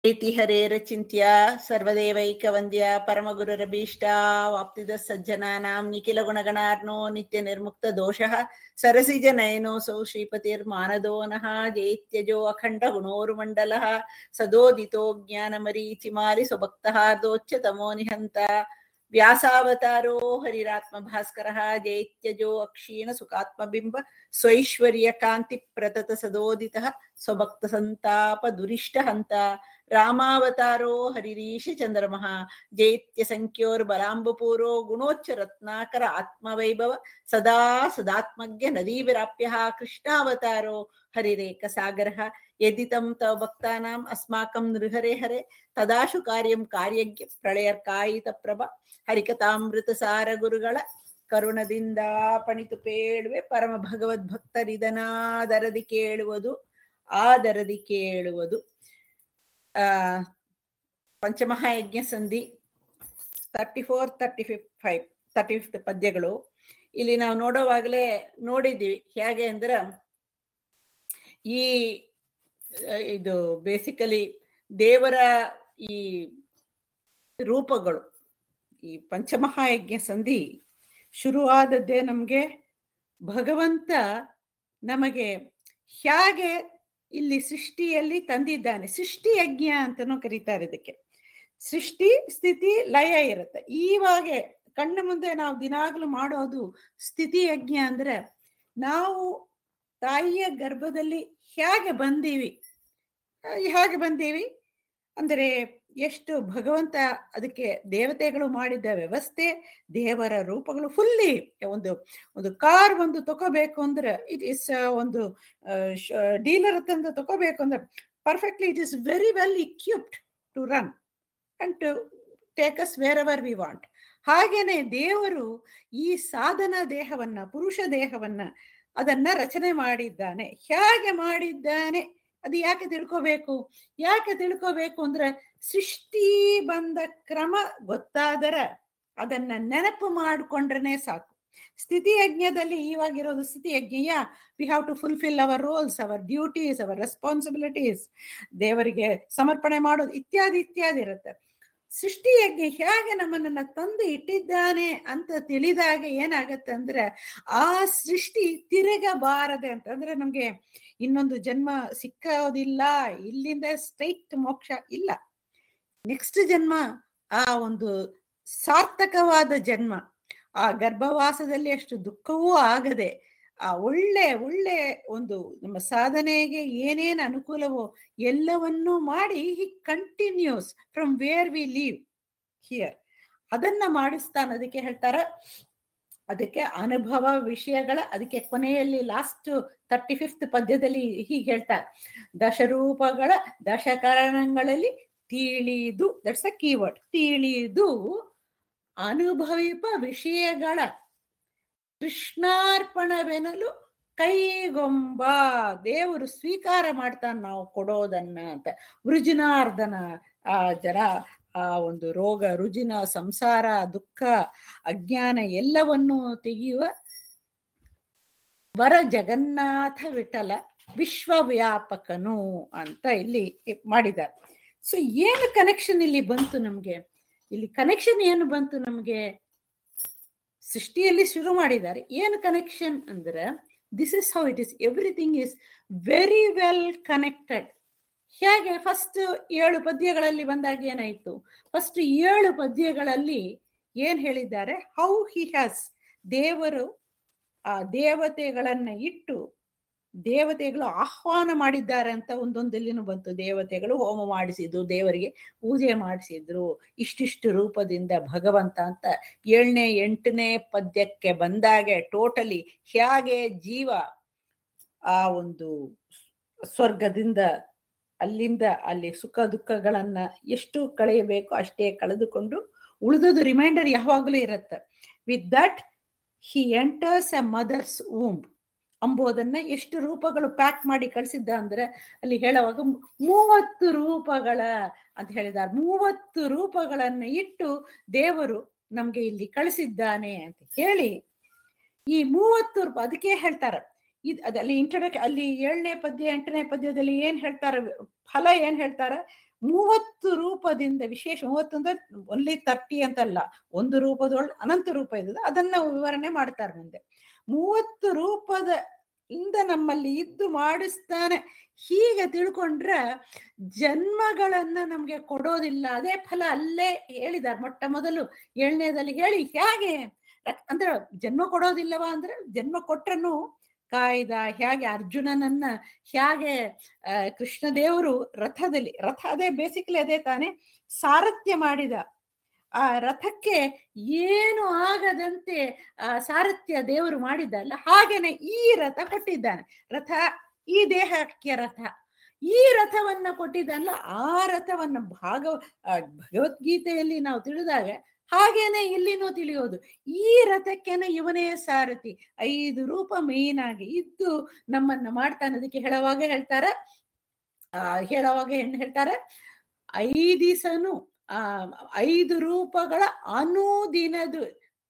ಪ್ರೀತಿ ಹರೇರಚಿಂತ್ಯ ಸರ್ವದೇವೈಕವಂದ್ಯ ಪರಮಗುರುರಭೀಷ್ಟ ವಾಪ್ತಿದ ಸಜ್ಜನಾನಾಂ ನಿಖಿಲ ಗುಣಗಣಾರ್ನೋ ನಿತ್ಯ ನಿರ್ಮುಕ್ತ ದೋಷಃ ಸರಸಿಜ ನಯನೋಸೌ ಶ್ರೀಪತಿರ್ಮಾನದೋ ನಃ ಜೇತ್ಯಜೋ ಅಖಂಡ ಗುಣೋರ್ಮಂಡಲಃ ಸದೋದಿತೋ ಜ್ಞಾನಮರೀಚಿಮಾಲಿ ಸ್ವಭಕ್ತಹಾರ್ದೋಚ್ಯತಮೋ ನಿಹಂತ ವ್ಯಾಸಾವತಾರೋ ಹರಿರಾತ್ಮ ಭಾಸ್ಕರಃ ಜೈತ್ಯಜೋ ಅಕ್ಷೀಣ ಸುಖಾತ್ಮಬಿಂಬ ಸ್ವೈಶ್ವರ್ಯ ಕಾಂತಿ ಪ್ರತತ ಸದೋದಿತಃ ಸ್ವಭಕ್ತ ಸಂತಾಪ ದುರಿಷ್ಟ ಹಂತ ರಾಮಾವತಾರೋ ಹರಿರೀಶ ಚಂದ್ರಮಃ ಜೈತ್ಯ ಸಂಖ್ಯೋರ್ ಬಲಾಂಬಪೂರೋ ಗುಣೋಚ್ಚ ರತ್ನಾಕರ ಆತ್ಮವೈಭವ ಸದಾ ಸದಾತ್ಮಜ್ಞ ನದೀವಿರಾಪ್ಯ ಕೃಷ್ಣಾವತಾರೋ ಹರಿರೇಕ ಸಾಗರಃ ಯದಿತಂ ತವ ಭಕ್ತಾನಾಂ ಅಸ್ಮಾಕಂ ನೃಹರೆ ಹರೆ ತದಾಶು ಕಾರ್ಯಂ ಕಾರ್ಯಜ್ಞ ಪ್ರಳಯರ್ಕಾಯಿತ ಪ್ರಭ ಹರಿಕಥಾಮೃತ ಸಾರ ಗುರುಗಳ ಕರುಣದಿಂದ ಪಣಿತು ಪೇಳುವೆ ಪರಮ ಭಗವದ್ ಭಕ್ತರಿದನಾದರದಿ ಕೇಳುವುದು ಆದರದಿ ಕೇಳುವುದು ಆ ಪಂಚಮಹಾಯಜ್ಞ ಸಂಧಿ thirty four thirty fifth five thirty fifth ಪದ್ಯಗಳು ಇಲ್ಲಿ ನಾವು ನೋಡೋವಾಗಲೇ ನೋಡಿದ್ದೀವಿ ಹೇಗೆ ಅಂದ್ರೆ ಈ ಇದು ಬೇಸಿಕಲಿ ದೇವರ ಈ ರೂಪಗಳು ಈ ಪಂಚಮಹಾಯಜ್ಞ ಸಂಧಿ ಶುರುವಾದದ್ದೇ ನಮಗೆ ಭಗವಂತ ನಮಗೆ ಹೇಗೆ ಇಲ್ಲಿ ಸೃಷ್ಟಿಯಲ್ಲಿ ತಂದಿದ್ದಾನೆ ಸೃಷ್ಟಿ ಯಜ್ಞ ಅಂತನೂ ಕರೀತಾರೆ ಇದಕ್ಕೆ ಸೃಷ್ಟಿ ಸ್ಥಿತಿ ಲಯ ಇರುತ್ತೆ ಈವಾಗ ಕಣ್ಣ ಮುಂದೆ ನಾವು ದಿನಾಗ್ಲೂ ಮಾಡೋದು ಸ್ಥಿತಿ ಯಜ್ಞ ಅಂದ್ರೆ ನಾವು ತಾಯಿಯ ಗರ್ಭದಲ್ಲಿ ಹೇಗೆ ಬಂದೀವಿ ಹೇಗೆ ಬಂದೀವಿ ಅಂದರೆ ಎಷ್ಟು ಭಗವಂತ ಅದಕ್ಕೆ ದೇವತೆಗಳು ಮಾಡಿದ್ದ ವ್ಯವಸ್ಥೆ ದೇವರ ರೂಪಗಳು ಫುಲ್ಲಿ ಒಂದು ಒಂದು ಕಾರ್ ಒಂದು ತಗೋಬೇಕು ಅಂದ್ರೆ ಇಟ್ ಇಸ್ ಒಂದು ಡೀಲರ್ ತಂದು ತಗೋಬೇಕು ಅಂದ್ರೆ perfectly it is very well equipped to run and to take us wherever we want ಹಾಗೇನೆ ದೇವರು ಈ ಸಾಧನ ದೇಹವನ್ನ ಪುರುಷ ದೇಹವನ್ನ ಅದನ್ನ ರಚನೆ ಮಾಡಿದ್ದಾನೆ ಹೇಗೆ ಮಾಡಿದ್ದಾನೆ ಅದು ಯಾಕೆ ತಿಳ್ಕೋಬೇಕು ಯಾಕೆ ತಿಳ್ಕೋಬೇಕು ಅಂದ್ರೆ ಸೃಷ್ಟಿ ಬಂದ ಕ್ರಮ ಗೊತ್ತಾದರ ಅದನ್ನ ನೆನಪು ಮಾಡಿಕೊಂಡ್ರೆ ಸಾಕು ಸ್ಥಿತಿ ಯಜ್ಞದಲ್ಲಿ ಇವಾಗಿರೋದು ಸ್ಥಿತಿ ಯಜ್ಞ we have to fulfil our roles our duties our responsibilities ದೇವರಿಗೆ ಸಮರ್ಪಣೆ ಮಾಡೋದು ಇತ್ಯಾದಿ ಇತ್ಯಾದಿ ಇರುತ್ತೆ ಸೃಷ್ಟಿ ಯಜ್ಞ ಹೇಗೆ ನಮ್ಮನ್ನ ತಂದು ಇಟ್ಟಿದ್ದಾನೆ ಅಂತ ತಿಳಿದಾಗ ಏನಾಗತ್ತೆ ಅಂದ್ರೆ ಆ ಸೃಷ್ಟಿ ತಿರುಗಬಾರದೆ ಅಂತ ಅಂದ್ರೆ ನಮ್ಗೆ ಇನ್ನೊಂದು ಜನ್ಮ ಸಿಕ್ಕೋದಿಲ್ಲ ಇಲ್ಲಿಂದ ಸ್ಟ್ರೈಟ್ ಮೋಕ್ಷ ಇಲ್ಲ ನೆಕ್ಸ್ಟ್ ಜನ್ಮ ಆ ಒಂದು ಸಾರ್ಥಕವಾದ ಜನ್ಮ ಆ ಗರ್ಭವಾಸದಲ್ಲಿ ಅಷ್ಟು ದುಃಖವೂ ಆಗದೆ ಆ ಒಳ್ಳೆ ಒಳ್ಳೆ ಒಂದು ನಮ್ಮ ಸಾಧನೆಗೆ ಏನೇನು ಅನುಕೂಲವೋ ಎಲ್ಲವನ್ನೂ ಮಾಡಿ he continues from where we leave here ಅದನ್ನ ಮಾಡಿಸ್ತಾನೆ ಅದಕ್ಕೆ ಹೇಳ್ತಾರ ಅದಕ್ಕೆ ಅನುಭವ ವಿಷಯಗಳ ಅದಕ್ಕೆ ಕೊನೆಯಲ್ಲಿ ಲಾಸ್ಟ್ ತರ್ಟಿ ಫಿಫ್ತ್ ಪದ್ಯದಲ್ಲಿ ಹೀಗೆ ಹೇಳ್ತಾರೆ ದಶರೂಪಗಳ ದಶಕರಣಗಳಲ್ಲಿ ತಿಳಿದು ದಟ್ಸ್ ಅ ಕೀವರ್ಡ್ ತಿಳಿದು ಅನುಭವಿಪ ವಿಷಯಗಳ ಕೃಷ್ಣಾರ್ಪಣವೆನಲು ಕೈಗೊಂಬ ದೇವರು ಸ್ವೀಕಾರ ಮಾಡ್ತಾನೆ ನಾವು ಕೊಡೋದನ್ನ ಅಂತ ವೃಜನಾರ್ದನ ಆ ಜರ ಆ ಒಂದು ರೋಗ ರುಜಿನ ಸಂಸಾರ ದುಃಖ ಅಜ್ಞಾನ ಎಲ್ಲವನ್ನೂ ತೆಗೆಯುವ ವರ ಜಗನ್ನಾಥ ವಿಠಲ ವಿಶ್ವವ್ಯಾಪಕನು ಅಂತ ಇಲ್ಲಿ ಮಾಡಿದ್ದಾರೆ ಸೊ ಏನು ಕನೆಕ್ಷನ್ ಇಲ್ಲಿ ಬಂತು ನಮ್ಗೆ ಇಲ್ಲಿ ಕನೆಕ್ಷನ್ ಏನು ಬಂತು ನಮ್ಗೆ ಸೃಷ್ಟಿಯಲ್ಲಿ ಶುರು ಮಾಡಿದ್ದಾರೆ ಏನು ಕನೆಕ್ಷನ್ ಅಂದ್ರೆ this is how it is everything is very well connected ಹೇಗೆ ಫಸ್ಟ್ ಏಳು ಪದ್ಯಗಳಲ್ಲಿ ಬಂದಾಗ ಏನಾಯ್ತು ಫಸ್ಟ್ ಏಳು ಪದ್ಯಗಳಲ್ಲಿ ಏನ್ ಹೇಳಿದ್ದಾರೆ ಹೌ ಹಿ ಹ್ಯಾಸ್ ದೇವರು ಆ ದೇವತೆಗಳನ್ನ ಇಟ್ಟು ದೇವತೆಗಳು ಆಹ್ವಾನ ಮಾಡಿದ್ದಾರೆ ಅಂತ ಒಂದೊಂದಲ್ಲಿನೂ ಬಂತು ದೇವತೆಗಳು ಹೋಮ ಮಾಡಿಸಿದ್ರು ದೇವರಿಗೆ ಪೂಜೆ ಮಾಡಿಸಿದ್ರು ಇಷ್ಟಿಷ್ಟು ರೂಪದಿಂದ ಭಗವಂತ ಅಂತ ಏಳನೇ ಎಂಟನೇ ಪದ್ಯಕ್ಕೆ ಬಂದಾಗೆ ಟೋಟಲಿ ಹೇಗೆ ಜೀವ ಆ ಒಂದು ಸ್ವರ್ಗದಿಂದ ಅಲ್ಲಿಂದ ಅಲ್ಲಿ ಸುಖ ದುಃಖಗಳನ್ನ ಎಷ್ಟು ಕಳೆಯಬೇಕು ಅಷ್ಟೇ ಕಳೆದುಕೊಂಡು ಉಳಿದದು ರಿಮೈಂಡರ್ ಯಾವಾಗಲೂ ಇರುತ್ತೆ with that he enters a mother's womb ಅಂಬೋದನ್ನ ಎಷ್ಟು ರೂಪಗಳು ಪ್ಯಾಕ್ ಮಾಡಿ ಕಳಿಸಿದ್ದ ಅಂದ್ರೆ ಅಲ್ಲಿ ಹೇಳುವಾಗ ಮೂವತ್ತು ರೂಪಗಳ ಅಂತ ಹೇಳಿದ್ದಾರೆ ಮೂವತ್ತು ರೂಪಗಳನ್ನ ಇಟ್ಟು ದೇವರು ನಮ್ಗೆ ಇಲ್ಲಿ ಕಳಿಸಿದ್ದಾನೆ ಅಂತ ಹೇಳಿ ಈ ಮೂವತ್ತು ರೂಪ ಅದಕ್ಕೆ ಹೇಳ್ತಾರ ಇದ್ ಅದಲ್ಲಿ ಇಂಟ್ರಡಕ್ ಅಲ್ಲಿ ಏಳನೇ ಪದ್ಯ ಎಂಟನೇ ಪದ್ಯದಲ್ಲಿ ಏನ್ ಹೇಳ್ತಾರ ಫಲ ಏನ್ ಹೇಳ್ತಾರ ಮೂವತ್ತು ರೂಪದಿಂದ ವಿಶೇಷ ಮೂವತ್ತು ಅಂದ್ರೆ ಒನ್ಲಿ ತರ್ಟಿ ಅಂತಲ್ಲ ಒಂದು ರೂಪದೊಳ್ ಅನಂತ ರೂಪ ಇದೆ ಅದನ್ನ ವಿವರಣೆ ಮಾಡ್ತಾರೆ ಮುಂದೆ ಮೂವತ್ತು ರೂಪದ ಇಂದ ನಮ್ಮಲ್ಲಿ ಇದ್ದು ಮಾಡಿಸ್ತಾನೆ ಹೀಗೆ ತಿಳ್ಕೊಂಡ್ರೆ ಜನ್ಮಗಳನ್ನ ನಮ್ಗೆ ಕೊಡೋದಿಲ್ಲ ಅದೇ ಫಲ ಅಲ್ಲೇ ಹೇಳಿದ್ದಾರೆ ಮೊಟ್ಟ ಮೊದಲು ಏಳನೇದಲ್ಲಿ ಹೇಳಿ ಹೇಗೆ ರಕ್- ಅಂದ್ರೆ ಜನ್ಮ ಕೊಡೋದಿಲ್ಲವಾ ಅಂದ್ರೆ ಜನ್ಮ ಕೊಟ್ರನು ಕಾಯ್ದ ಹೇಗೆ ಅರ್ಜುನನನ್ನ ಹೇಗೆ ಆ, ಕೃಷ್ಣ ದೇವರು ರಥದಲ್ಲಿ ರಥ ಅದೇ ಬೇಸಿಕಲಿ ಅದೇ ತಾನೇ ಸಾರಥ್ಯ ಮಾಡಿದ ಆ ರಥಕ್ಕೆ ಏನು ಆಗದಂತೆ ಆ ಸಾರಥ್ಯ ದೇವರು ಮಾಡಿದ್ದಲ್ಲ ಹಾಗೇನೆ ಈ ರಥ ಕೊಟ್ಟಿದ್ದಾನೆ ರಥ ಈ ದೇಹಕ್ಕೆ ರಥ ಈ ರಥವನ್ನ ಕೊಟ್ಟಿದ್ದಲ್ಲ ಆ ರಥವನ್ನ ಭಾಗ ಆ, ಭಗವದ್ಗೀತೆಯಲ್ಲಿ ನಾವು ತಿಳಿದಾಗ ಹಾಗೇನೆ ಇಲ್ಲಿನೂ ತಿಳಿಯೋದು ಈ ರಥಕ್ಕೆನೆ ಇವನೇ ಸಾರಥಿ ಐದು ರೂಪ ಮೇನ್ ಆಗಿ ಇದ್ದು ನಮ್ಮನ್ನ ಮಾಡ್ತಾನೆ ಅದಕ್ಕೆ ಹೇಳುವಾಗ ಹೇಳ್ತಾರೆ ಆ ಹೇಳುವಾಗ ಏನ್ ಹೇಳ್ತಾರೆ ಐದಿಸನು ಆ ಐದು ರೂಪಗಳ ಅನುದಿನದು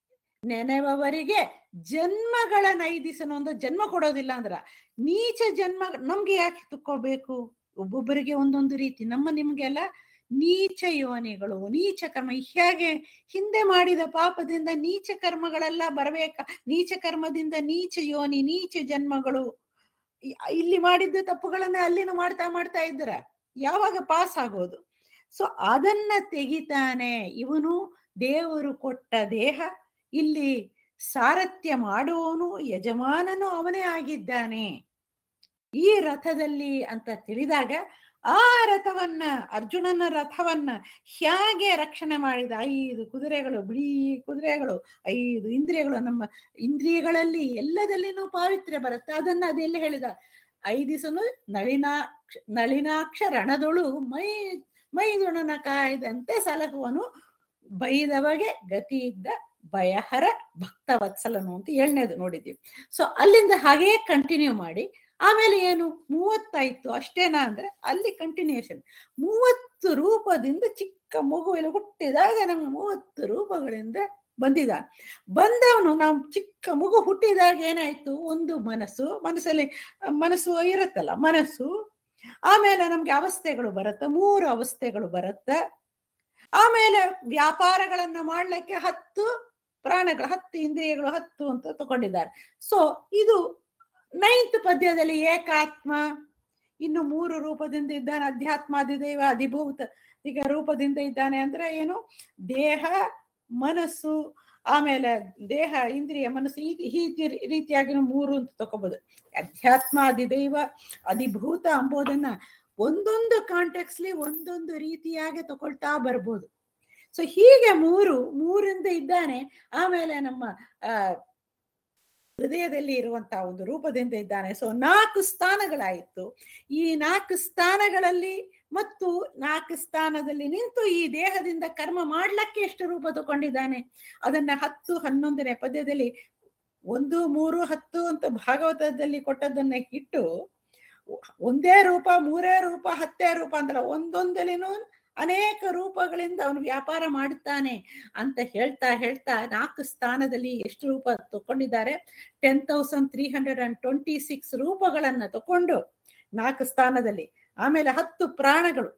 ನೆನೆವವರಿಗೆ ಜನ್ಮಗಳ ನೈದಿಸನು ಅಂದ್ರೆ ಜನ್ಮ ಕೊಡೋದಿಲ್ಲ ಅಂದ್ರ ನೀಚ ಜನ್ಮ ನಮ್ಗೆ ಯಾಕೆ ತಕ್ಕೋಬೇಕು ಒಬ್ಬೊಬ್ಬರಿಗೆ ಒಂದೊಂದು ರೀತಿ ನಮ್ಮ ನಿಮ್ಗೆಲ್ಲ ನೀಚ ಯೋನಿಗಳು ನೀಚ ಕರ್ಮ ಹೇಗೆ ಹಿಂದೆ ಮಾಡಿದ ಪಾಪದಿಂದ ನೀಚ ಕರ್ಮಗಳೆಲ್ಲ ಬರಬೇಕ ನೀಚ ಕರ್ಮದಿಂದ ನೀಚ ಯೋನಿ ನೀಚ ಜನ್ಮಗಳು ಇ- ಇಲ್ಲಿ ಮಾಡಿದ್ದ ತಪ್ಪುಗಳನ್ನ ಅಲ್ಲಿನೂ ಮಾಡ್ತಾ ಮಾಡ್ತಾ ಇದ್ರ ಯಾವಾಗ ಪಾಸ್ ಆಗೋದು ಸೊ ಅದನ್ನ ತೆಗಿತಾನೆ ಇವನು ದೇವರು ಕೊಟ್ಟ ದೇಹ ಇಲ್ಲಿ ಸಾರಥ್ಯ ಮಾಡುವವನು ಯಜಮಾನನು ಅವನೇ ಆಗಿದ್ದಾನೆ ಈ ರಥದಲ್ಲಿ ಅಂತ ತಿಳಿದಾಗ ಆ ರಥವನ್ನ ಅರ್ಜುನನ ರಥವನ್ನ ಹೇಗೆ ರಕ್ಷಣೆ ಮಾಡಿದ ಐದು ಕುದುರೆಗಳು ಬಿಳಿ ಕುದುರೆಗಳು ಐದು ಇಂದ್ರಿಯಗಳು ನಮ್ಮ ಇಂದ್ರಿಯಗಳಲ್ಲಿ ಎಲ್ಲದಲ್ಲಿನೂ ಪಾವಿತ್ರ್ಯ ಬರುತ್ತೆ ಅದನ್ನ ಅದೆಲ್ಲ ಹೇಳಿದ ಐದಿಸನು ನಳಿನಾಕ್ಷ ನಳಿನಾಕ್ಷ ರಣದೊಳು ಮೈ ಮೈದುಣನ ಕಾಯ್ದಂತೆ ಸಲಹುವನು ಬೈದವಗೆ ಗತಿ ಇದ್ದ ಭಯಹರ ಭಕ್ತವತ್ಸಲನು ಅಂತ ಏಳನೇದು ನೋಡಿದ್ದೀವಿ ಸೊ ಅಲ್ಲಿಂದ ಹಾಗೇ ಕಂಟಿನ್ಯೂ ಮಾಡಿ ಆಮೇಲೆ ಏನು ಮೂವತ್ತಾಯ್ತು ಅಷ್ಟೇನಾ ಅಂದ್ರೆ ಅಲ್ಲಿ ಕಂಟಿನ್ಯೂಷನ್ ಮೂವತ್ತು ರೂಪದಿಂದ ಚಿಕ್ಕ ಮಗುವೆಲ್ಲ ಹುಟ್ಟಿದಾಗ ನಮ್ಗೆ ಮೂವತ್ತು ರೂಪಗಳಿಂದ ಬಂದಿದ ಬಂದವನು ನಾವು ಚಿಕ್ಕ ಮಗು ಹುಟ್ಟಿದಾಗ ಏನಾಯ್ತು ಒಂದು ಮನಸ್ಸು ಮನಸ್ಸಲ್ಲಿ ಮನಸ್ಸು ಇರುತ್ತಲ್ಲ ಮನಸ್ಸು ಆಮೇಲೆ ನಮ್ಗೆ ಅವಸ್ಥೆಗಳು ಬರುತ್ತೆ ಮೂರು ಅವಸ್ಥೆಗಳು ಬರುತ್ತೆ ಆಮೇಲೆ ವ್ಯಾಪಾರಗಳನ್ನ ಮಾಡ್ಲಿಕ್ಕೆ ಹತ್ತು ಪ್ರಾಣಗಳು ಹತ್ತು ಇಂದ್ರಿಯಗಳು ಹತ್ತು ಅಂತ ತಗೊಂಡಿದ್ದಾರೆ ಸೊ ಇದು ನೈನ್ತ್ ಪದ್ಯದಲ್ಲಿ ಏಕಾತ್ಮ ಇನ್ನು ಮೂರು ರೂಪದಿಂದ ಇದ್ದಾನೆ ಅಧ್ಯಾತ್ಮಾದಿದೇವ ಅಧಿಭೂತ ಈಗ ರೂಪದಿಂದ ಇದ್ದಾನೆ ಅಂದ್ರೆ ಏನು ದೇಹ ಮನಸ್ಸು ಆಮೇಲೆ ದೇಹ ಇಂದ್ರಿಯ ಮನಸ್ಸು ಈ ಈ ರೀತಿಯಾಗಿ ಮೂರು ಅಂತ ತಗೋಬಹುದು ಅಧ್ಯಾತ್ಮ ಅಧಿದೈವ ಅಧಿಭೂತ ಅಂಬೋದನ್ನ ಒಂದೊಂದು ಕಾಂಟೆಕ್ಸ್ಲಿ ಒಂದೊಂದು ರೀತಿಯಾಗಿ ತಗೊಳ್ತಾ ಬರ್ಬೋದು ಸೊ ಹೀಗೆ ಮೂರು ಮೂರಿಂದ ಇದ್ದಾನೆ ಆಮೇಲೆ ನಮ್ಮ ಆ ಹೃದಯದಲ್ಲಿ ಇರುವಂತಹ ಒಂದು ರೂಪದಿಂದ ಇದ್ದಾನೆ ಸೊ ನಾಲ್ಕು ಸ್ಥಾನಗಳಾಯಿತು ಈ ನಾಲ್ಕು ಸ್ಥಾನಗಳಲ್ಲಿ ಮತ್ತು ನಾಲ್ಕು ಸ್ಥಾನದಲ್ಲಿ ನಿಂತು ಈ ದೇಹದಿಂದ ಕರ್ಮ ಮಾಡ್ಲಕ್ಕೆ ಎಷ್ಟು ರೂಪ ತಗೊಂಡಿದ್ದಾನೆ ಅದನ್ನ ಹತ್ತು ಹನ್ನೊಂದನೇ ಪದ್ಯದಲ್ಲಿ ಒಂದು ಮೂರು ಹತ್ತು ಅಂತ ಭಾಗವತದಲ್ಲಿ ಕೊಟ್ಟದನ್ನ ಇಟ್ಟು ಒಂದೇ ರೂಪ ಮೂರೇ ರೂಪ ಹತ್ತೇ ರೂಪ ಅಂದ್ರೆ ಒಂದೊಂದಲಿನೂ ಅನೇಕ ರೂಪಗಳಿಂದ ಅವನು ವ್ಯಾಪಾರ ಮಾಡುತ್ತಾನೆ ಅಂತ ಹೇಳ್ತಾ ಹೇಳ್ತಾ ನಾಲ್ಕು ಸ್ಥಾನದಲ್ಲಿ ಎಷ್ಟು ರೂಪ ತಕೊಂಡಿದ್ದಾರೆ ten thousand three hundred and twenty six ರೂಪಗಳನ್ನ ತಕೊಂಡು ನಾಲ್ಕು ಸ್ಥಾನದಲ್ಲಿ ಆಮೇಲೆ ಹತ್ತು ಪ್ರಾಣಗಳು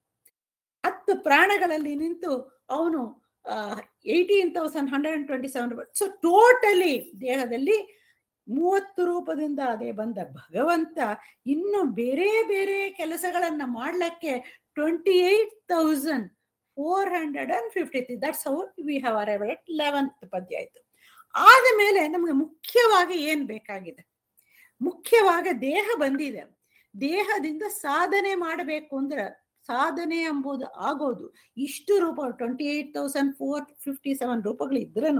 ಹತ್ತು ಪ್ರಾಣಗಳಲ್ಲಿ ನಿಂತು ಅವನು eighteen thousand hundred and twenty seven so totally ದೇಹದಲ್ಲಿ ಮೂವತ್ತು ರೂಪದಿಂದ ಅದೇ ಬಂದ ಭಗವಂತ ಇನ್ನು ಬೇರೆ ಬೇರೆ ಕೆಲಸಗಳನ್ನ ಮಾಡ್ಲಿಕ್ಕೆ twenty eight thousand four hundred and fifty three that's how we have arrived at eleventh ಪದ್ಯ ಆಯ್ತು ಆದ ಮೇಲೆ ನಮ್ಗೆ ಮುಖ್ಯವಾಗಿ ಏನ್ ಬೇಕಾಗಿದೆ ಮುಖ್ಯವಾಗಿ ದೇಹ ಬಂದಿದೆ ದೇಹದಿಂದ ಸಾಧನೆ ಮಾಡಬೇಕು ಅಂದ್ರೆ ಸಾಧನೆ ಎಂಬುದು ಆಗೋದು ಇಷ್ಟು ರೂಪ twenty eight thousand four fifty seven ರೂಪಗಳು ಇದ್ರನು